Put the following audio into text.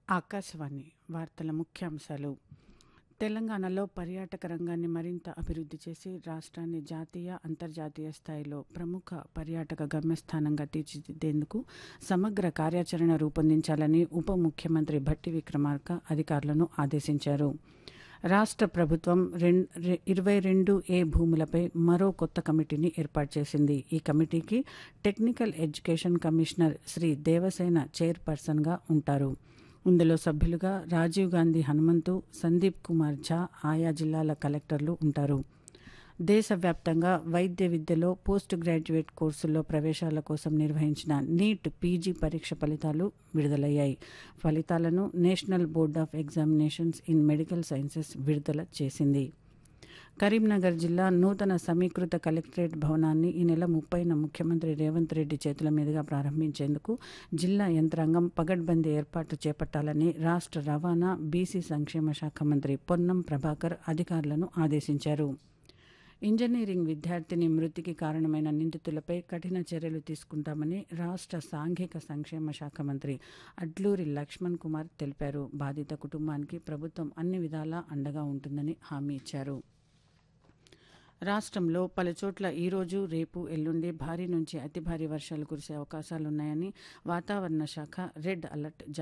ఆకాశవాణి వార్తల ముఖ్యాంశాలు తెలంగాణలో పర్యాటక రంగాన్ని మరింత అభివృద్ధి చేసి రాష్ట్రాన్ని జాతీయ అంతర్జాతీయ స్థాయిలో ప్రముఖ పర్యాటక గమ్యస్థానంగా తీర్చిదిద్దేందుకు సమగ్ర కార్యాచరణ రూపొందించాలని ఉప ముఖ్యమంత్రి భట్టి విక్రమార్క అధికారులను ఆదేశించారు రాష్ట్ర ప్రభుత్వం రెం రె- ఇరవై రెండు ఏ భూములపై మరో కొత్త కమిటీని ఏర్పాటు చేసింది ఈ కమిటీకి technical education commissioner Shri Devasena చైర్పర్సన్గా ఉంటారు ఇందులో సభ్యులుగా రాజీవ్ గాంధీ హనుమంతు సందీప్ కుమార్ ఝా ఆయా జిల్లాల కలెక్టర్లు ఉంటారు దేశవ్యాప్తంగా వైద్య విద్యలో పోస్ట్ గ్రాడ్యుయేట్ కోర్సుల్లో ప్రవేశాల కోసం నిర్వహించిన నీట్ పీజీ పరీక్ష ఫలితాలు విడుదలయ్యాయి ఫలితాలను national board of examinations in medical sciences విడుదల చేసింది కరీంనగర్ జిల్లా నూతన సమీకృత కలెక్టరేట్ భవనాన్ని ఈ నెల ముప్పైన ముఖ్యమంత్రి రేవంత్ రెడ్డి చేతుల మీదుగా ప్రారంభించేందుకు జిల్లా యంత్రాంగం పగడ్బందీ ఏర్పాట్లు చేపట్టాలని రాష్ట్ర రవాణా బీసీ సంక్షేమ శాఖ మంత్రి పొన్నం ప్రభాకర్ అధికారులను ఆదేశించారు ఇంజనీరింగ్ విద్యార్థిని మృతికి కారణమైన నిందితులపై కఠిన చర్యలు తీసుకుంటామని రాష్ట్ర సాంఘిక సంక్షేమ శాఖ మంత్రి అడ్లూరి లక్ష్మణ్ కుమార్ తెలిపారు బాధిత కుటుంబానికి ప్రభుత్వం అన్ని విధాలా అండగా ఉంటుందని హామీ ఇచ్చారు రాష్ట్రంలో పలుచోట్ల ఈరోజు రేపు ఎల్లుండి భారీ నుంచి అతి భారీ వర్షాలు కురిసే అవకాశాలున్నాయని వాతావరణ శాఖ రెడ్ అలర్ట్ జారీ